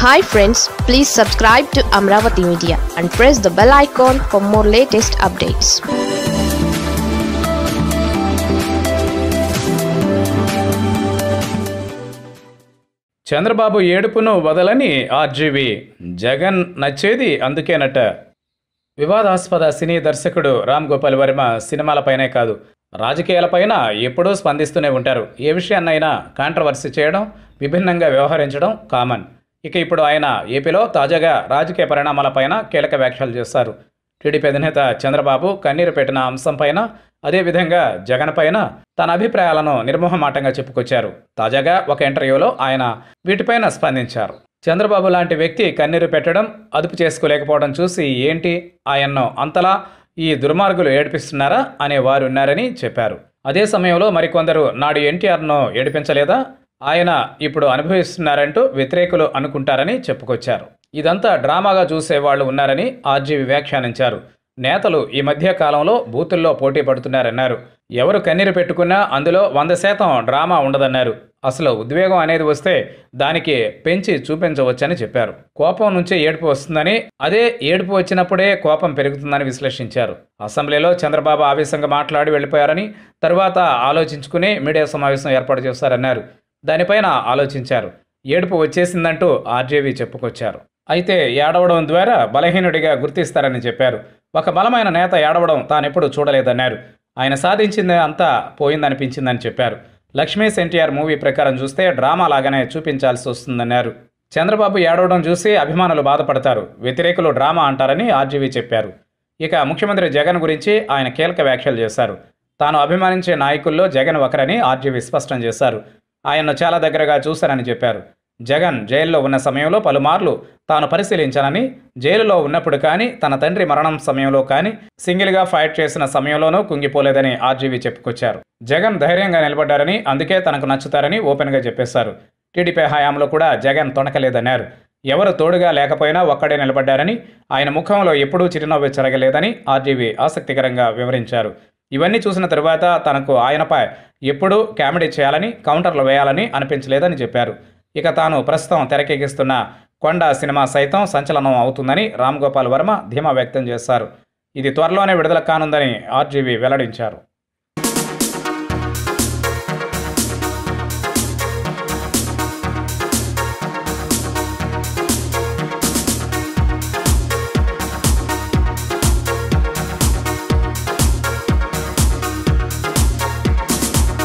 hi friends please subscribe to Amaravati media and press the bell icon for more latest updates Chandrababu ఏడుపును వదలని ఆర్జీవి జగన్ నచ్చేది అందుకేనట వివాదాస్పద సినీ దర్శకుడు రామ్ గోపాల్ వర్మ సినిమాలపైనే కాదు రాజకీయాలపైన ఎప్పుడూ స్పందిస్తూనే ఉంటారు ఏ విషయాన్నైనా కాంట్రవర్సీ చేయడం విభిన్నంగా వ్యవహరించడం కామన్ ఇక ఇప్పుడు ఆయన ఏపీలో తాజాగా రాజకీయ పరిణామాలపైన కీలక వ్యాఖ్యలు చేశారు టీడీపీ అధినేత చంద్రబాబు కన్నీరు పెట్టిన అంశంపైన అదేవిధంగా జగన్ పైన తన అభిప్రాయాలను నిర్మోహమాటంగా చెప్పుకొచ్చారు తాజాగా ఒక ఇంటర్వ్యూలో ఆయన వీటిపైన స్పందించారు చంద్రబాబు లాంటి వ్యక్తి కన్నీరు పెట్టడం అదుపు చేసుకోలేకపోవడం చూసి ఏంటి ఆయన్ను అంతలా ఈ దుర్మార్గులు ఏడిపిస్తున్నారా అనే వారు ఉన్నారని చెప్పారు అదే సమయంలో మరికొందరు నాడు ఎన్టీఆర్ను ఏడిపించలేదా ఆయన ఇప్పుడు అనుభవిస్తున్నారంటూ వ్యతిరేకులు అనుకుంటారని చెప్పుకొచ్చారు ఇదంతా డ్రామాగా చూసేవాళ్లు ఉన్నారని ఆర్జీవి వ్యాఖ్యానించారు నేతలు ఈ మధ్య కాలంలో బూతుల్లో పోటీ పడుతున్నారన్నారు ఎవరు కన్నీరు పెట్టుకున్నా అందులో వంద శాతం డ్రామా ఉండదన్నారు అసలు ఉద్వేగం అనేది వస్తే దానికి పెంచి చూపించవచ్చని చెప్పారు కోపం నుంచే ఏడుపు వస్తుందని అదే ఏడుపు వచ్చినప్పుడే కోపం పెరుగుతుందని విశ్లేషించారు అసెంబ్లీలో చంద్రబాబు ఆవేశంగా మాట్లాడి వెళ్ళిపోయారని తరువాత ఆలోచించుకుని మీడియా సమావేశం ఏర్పాటు చేశారన్నారు దానిపైన ఆలోచించారు ఏడుపు వచ్చేసిందంటూ ఆర్జేవి చెప్పుకొచ్చారు అయితే ఏడవడం ద్వారా బలహీనుడిగా గుర్తిస్తారని చెప్పారు ఒక బలమైన నేత ఏడవడం తానెప్పుడు చూడలేదన్నారు ఆయన సాధించింది అంతా పోయిందనిపించిందని చెప్పారు లక్ష్మీస్ ఎన్టీఆర్ మూవీ ప్రకారం చూస్తే డ్రామా లాగానే చూపించాల్సి వస్తుందన్నారు చంద్రబాబు ఏడవడం చూసి అభిమానులు బాధపడతారు వ్యతిరేకులు డ్రామా అంటారని ఆర్జీవి చెప్పారు ఇక ముఖ్యమంత్రి జగన్ గురించి ఆయన కీలక వ్యాఖ్యలు చేశారు తాను అభిమానించే నాయకుల్లో జగన్ ఒకరని ఆర్జీవి స్పష్టం చేశారు ఆయన్ను చాలా దగ్గరగా చూశానని చెప్పారు జగన్ జైల్లో ఉన్న సమయంలో పలుమార్లు తాను పరిశీలించానని జైలులో ఉన్నప్పుడు కానీ తన తండ్రి మరణం సమయంలో కానీ సింగిల్గా ఫైట్ చేసిన సమయంలోనూ కుంగిపోలేదని ఆర్జీవి చెప్పుకొచ్చారు జగన్ ధైర్యంగా నిలబడ్డారని అందుకే తనకు నచ్చుతారని ఓపెన్గా చెప్పేశారు టీడీపీ హయాంలో కూడా జగన్ తొణకలేదన్నారు ఎవరు తోడుగా లేకపోయినా ఒక్కడే నిలబడ్డారని ఆయన ముఖంలో ఎప్పుడూ చిరునవ్వు చెరగలేదని ఆర్జీవి ఆసక్తికరంగా వివరించారు ఇవన్నీ చూసిన తరువాత తనకు ఆయనపై ఎప్పుడూ కామెడీ చేయాలని కౌంటర్లు వేయాలని అనిపించలేదని చెప్పారు ఇక తాను ప్రస్తుతం తెరకెక్కిస్తున్న కొండ సినిమా సైతం సంచలనం అవుతుందని రామ్ గోపాల్ వర్మ ధీమా వ్యక్తం చేశారు ఇది త్వరలోనే విడుదల కానుందని ఆర్జీవి వెల్లడించారు